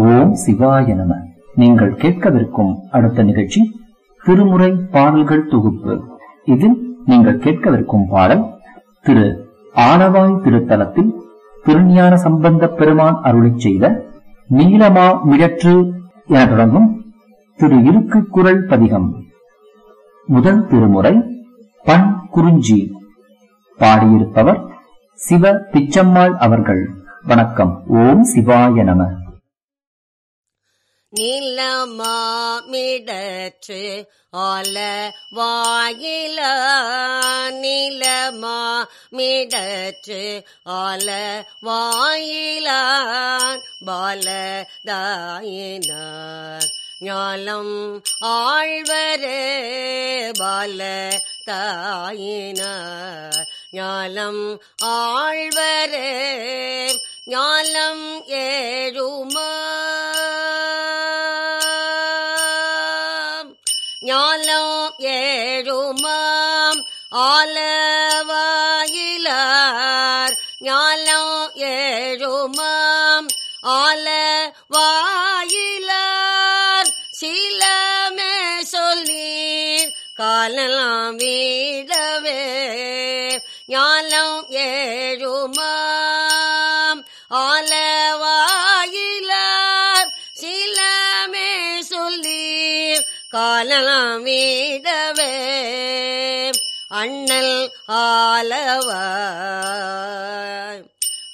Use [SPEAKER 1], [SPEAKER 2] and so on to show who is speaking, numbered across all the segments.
[SPEAKER 1] ஓம் சிவாய நம நீங்கள் கேட்கவிருக்கும் அடுத்த நிகழ்ச்சி திருமுறை பாடல்கள் தொகுப்பு இதில் நீங்கள் கேட்கவிருக்கும் பாடல் திரு ஆலவாய் திருத்தலத்தில் திருஞான சம்பந்தப் பெருமான் அருளிச் செய்த நீலமா மிடற்று என தொடங்கும் திரு இருக்கு குரல் பதிகம் முதல் திருமுறை பண் குறிஞ்சி பாடியிருப்பவர் சிவ பிச்சம்மாள் அவர்கள் வணக்கம் ஓம் சிவாய நம
[SPEAKER 2] நிலமாமிடற்று ஆல வாயில நிலமாமிடற்று ஆல வாயிலான் பாலதாயினார் ஞாலம் ஆழ்வரே பால தாயினார் ஞாலம் ஆழ்வரே ஞாலம் ஏழுமாம் ஞாலம் ஏழுமாம் ஆலவாயிலார் ஞாலம் ஏழுமாம் ஆலவாயிலார் சிலமே சொல்லீர் காலலாம் வீடவே ஞாலம் ஏழுமாம் ஆலவாயிலார் சிலமே சொல்லீர் காலலாம் வீடவே அண்ணல் ஆலவாய்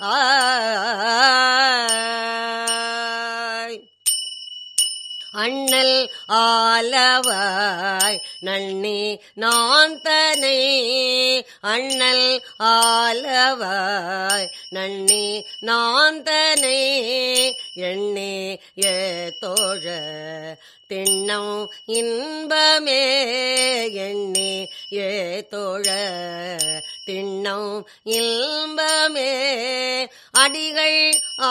[SPEAKER 2] ஆய் அண்ணல் ஆலவாய் நன்னி நான் தனை அண்ணல் ஆலவாய் நன்னி நான் தனை எண்ணே ஏ தோழ திண்ணம் இன்பமே எண்ணி ஏ தோழ திண்ணம் இன்பமே அடிகள்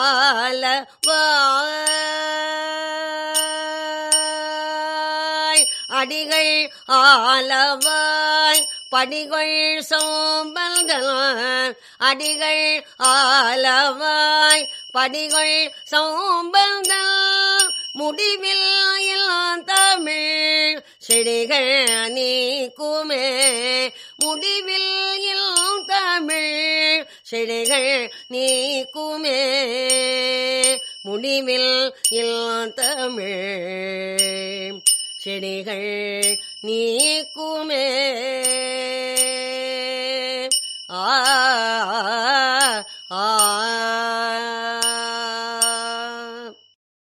[SPEAKER 2] ஆலவாய் அடிகள் ஆலவாய் படிகள் சோம்பல்கள் அடிகள் ஆலவாய் படிகள் சோம்பல்கள் முடிவில் இல்லாம் தமிழ் செடிகள் நீக்குமே முடிவில் இல்லாம் தமிழ் செடிகள் நீக்குமே முடிவில் இல்லாம் தமிழ் செடிகள் நீக்குமே ஆ